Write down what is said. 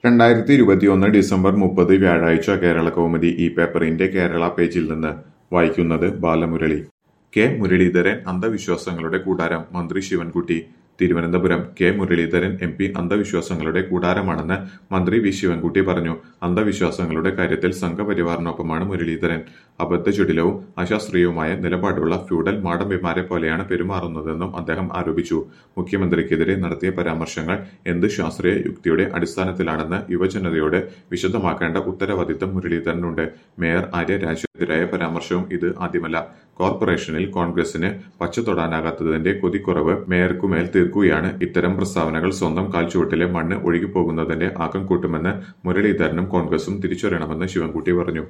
രണ്ടായിരത്തി ഇരുപത്തിയൊന്ന് ഡിസംബർ മുപ്പത് വ്യാഴാഴ്ച കേരള കൗമുദി ഈ പേപ്പറിന്റെ കേരള പേജിൽ നിന്ന് വായിക്കുന്നത് ബാലമുരളി കെ മുരളീധരൻ അന്ധവിശ്വാസങ്ങളുടെ കൂടാരം മന്ത്രി Sivankutty Thiruvananthapuram K Muraleedharan M P അന്ധവിശ്വാസങ്ങളുടെ കൂടാരമാണെന്ന് മന്ത്രി വി ശിവൻകുട്ടി പറഞ്ഞു അന്ധവിശ്വാസങ്ങളുടെ കാര്യത്തിൽ സംഘപരിവാറിനൊപ്പമാണ് മുരളീധരൻ അബദ്ധജടിലവും അശാസ്ത്രീയവുമായ നിലപാടുള്ള ഫ്യൂഡൽ മാടമ്പിമാരെ പോലെയാണ് പെരുമാറുന്നതെന്നും അദ്ദേഹം ആരോപിച്ചു മുഖ്യമന്ത്രിക്കെതിരെ നടത്തിയ പരാമർശങ്ങൾ എന്ത് ശാസ്ത്രീയ യുക്തിയുടെ അടിസ്ഥാനത്തിലാണെന്ന് യുവജനതയോട് വിശദമാക്കേണ്ട ഉത്തരവാദിത്തം മുരളീധരനുണ്ട് മേയർ ആര്യ രാജുവിനെതിരായ പരാമർശവും ഇത് ആദ്യമല്ല കോർപ്പറേഷനിൽ കോൺഗ്രസിന് പച്ച തൊടാനാകാത്തതിന്റെ കൊതിക്കുറവ് മേയർക്കുമേൽ തീർക്കുകയാണ് ഇത്തരം പ്രസ്താവനകൾ സ്വന്തം കാൽച്ചുവട്ടിലെ മണ്ണ് ഒഴുകിപ്പോകുന്നതിന്റെ ആക്കം കൂട്ടുമെന്ന് മുരളീധരനും കോൺഗ്രസും തിരിച്ചറിയണമെന്ന് ശിവൻകുട്ടി പറഞ്ഞു